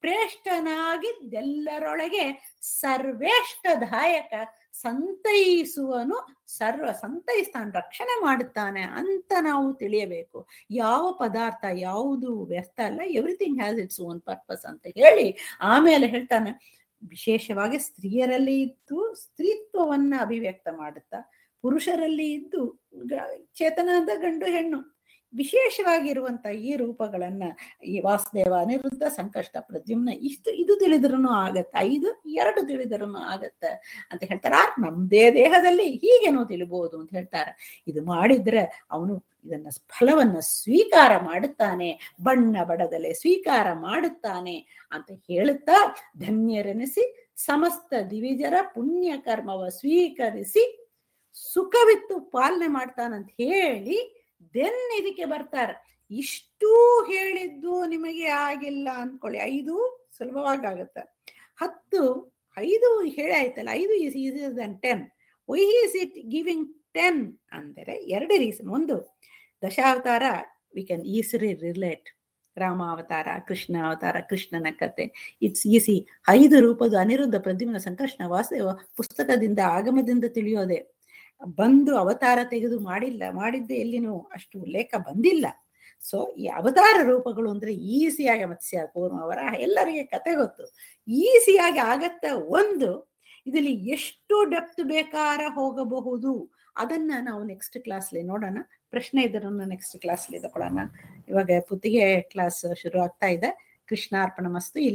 ಪ್ರೇಷ್ಠನಾಗಿದ್ದೆಲ್ಲರೊಳಗೆ ಸರ್ವೇಷ್ಟದಾಯಕ ಸಂತೈಸುವನು ಸರ್ವ ಸಂತೈಸ್ತಾನೆ ರಕ್ಷಣೆ ಮಾಡುತ್ತಾನೆ ಅಂತ ನಾವು ತಿಳಿಯಬೇಕು ಯಾವ ಪದಾರ್ಥ ಯಾವುದು ವ್ಯರ್ಥ ಅಲ್ಲ everything has its own purpose ಅಂತ ಹೇಳಿ ಆಮೇಲೆ ಹೇಳ್ತಾನೆ ವಿಶೇಷವಾಗಿ ಸ್ತ್ರೀಯರಲ್ಲಿ ಇದ್ದು ಸ್ತ್ರೀತ್ವವನ್ನ ಅಭಿವ್ಯಕ್ತ ಮಾಡುತ್ತಾ ಪುರುಷರಲ್ಲಿ ಇದ್ದು ಚೇತನದ ಗಂಡು ಹೆಣ್ಣು ವಿಶೇಷವಾಗಿರುವಂತ ಈ ರೂಪಗಳನ್ನ ಈ ವಾಸುದೇವ ಅನಿರುದ್ಧ ಸಂಕಷ್ಟ ಪ್ರದ್ಯುಮ್ನ ಇಷ್ಟು ಇದು ತಿಳಿದ್ರೂ ಆಗತ್ತ ಐದು ಎರಡು ತಿಳಿದ್ರೂ ಆಗತ್ತ ಅಂತ ಹೇಳ್ತಾರ ನಮ್ದೇ ದೇಹದಲ್ಲಿ ಹೀಗೇನೋ ತಿಳಿಬಹುದು ಅಂತ ಹೇಳ್ತಾರ ಇದು ಮಾಡಿದ್ರೆ ಅವನು ಇದನ್ನ ಫಲವನ್ನ ಸ್ವೀಕಾರ ಮಾಡುತ್ತಾನೆ ಬಣ್ಣ ಬಡದಲೆ ಸ್ವೀಕಾರ ಮಾಡುತ್ತಾನೆ ಅಂತ ಹೇಳುತ್ತಾ ಧನ್ಯರೆನಿಸಿ ಸಮಸ್ತ ದಿವಿಜರ ಪುಣ್ಯ ಕರ್ಮವ ಸ್ವೀಕರಿಸಿ ಸುಖವಿತ್ತು ಪಾಲನೆ ಮಾಡ್ತಾನಂತ ಹೇಳಿ ದೆನ್ ಇದಕ್ಕೆ ಬರ್ತಾರೆ ಇಷ್ಟೂ ಹೇಳಿದ್ದು ನಿಮಗೆ ಆಗಿಲ್ಲ ಅನ್ಕೊಳ್ಳಿ ಐದು ಸುಲಭವಾಗಿ ಆಗತ್ತೆ ಹತ್ತು ಐದು ಹೇಳಿ ಆಯ್ತಲ್ಲ ಐದು is easier than ten why is it giving ten ಅಂದರೆ ಎರಡು ರೀಸನ್ ಒಂದು ದಶಾವತಾರ we can easily relate Rama ಅವತಾರ ಕೃಷ್ಣ ಅವತಾರ ಕೃಷ್ಣನ ಕತೆ ಇಟ್ಸ್ ಈಸಿ ಐದು ರೂಪದ ಅನಿರುದ್ಧ ಪ್ರದ್ಯುಮ್ನ ಸಂಕರ್ಷಣ ವಾಸುದೇವ ಪುಸ್ತಕದಿಂದ ಆಗಮದಿಂದ ತಿಳಿಯೋದೆ ಬಂದು ಅವತಾರ ತೆಗೆದು ಮಾಡಿಲ್ಲ ಮಾಡಿದ್ದೆ ಎಲ್ಲಿನೂ ಅಷ್ಟು ಉಲ್ಲೇಖ ಬಂದಿಲ್ಲ ಸೊ ಈ ಅವತಾರ ರೂಪಗಳು ಅಂದ್ರೆ ಈಸಿಯಾಗಿ ಮತ್ಸ್ಯ ಕೂರ್ಮ ಅವರ ಎಲ್ಲರಿಗೆ ಕತೆ ಗೊತ್ತು ಈಸಿಯಾಗಿ ಆಗತ್ತ ಒಂದು ಇದರಲ್ಲಿ ಎಷ್ಟು ಡೆಪ್ತ್ ಬೇಕಾರ ಹೋಗಬಹುದು ಅದನ್ನ ನಾವು ನೆಕ್ಸ್ಟ್ ಕ್ಲಾಸ್ಲಿ ನೋಡೋಣ ಪ್ರಶ್ನೆ ಇದರನ್ನು ನೆಕ್ಸ್ಟ್ ಕ್ಲಾಸ್ಲಿ ತಗೊಳ್ಳೋಣ ಇವಾಗ ಪುತ್ತಿಗೆ ಕ್ಲಾಸ್ ಶುರು ಆಗ್ತಾ ಇದೆ ಕೃಷ್ಣಾರ್ಪಣ ಮಸ್ತು